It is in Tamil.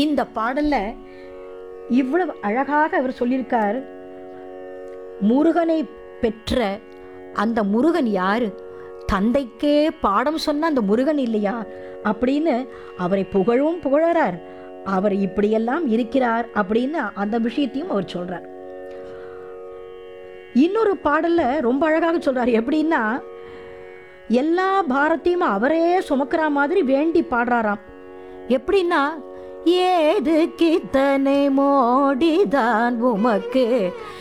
இந்த பாடல்ல இவ்வளவு அழகாக அவர் சொல்லியிருக்கார் முருகனை பெற்ற அந்த முருகன் யாரு தந்தைக்கே பாடம் சொன்ன அந்த முருகன் இல்லையா அப்படின்னு அவரை புகழவும் புகழறார் அவர் இப்படியெல்லாம் இருக்கிறார் அப்படின்னு அந்த விஷயத்தையும் அவர் சொல்றார் இன்னொரு பாடல்ல ரொம்ப அழகாக சொல்றார் எப்படின்னா எல்லா பாரத்தையும் அவரே சுமக்கிற மாதிரி வேண்டி பாடுறாராம் எப்படின்னா ஏது கித்தனை மோடிதான் உமக்கு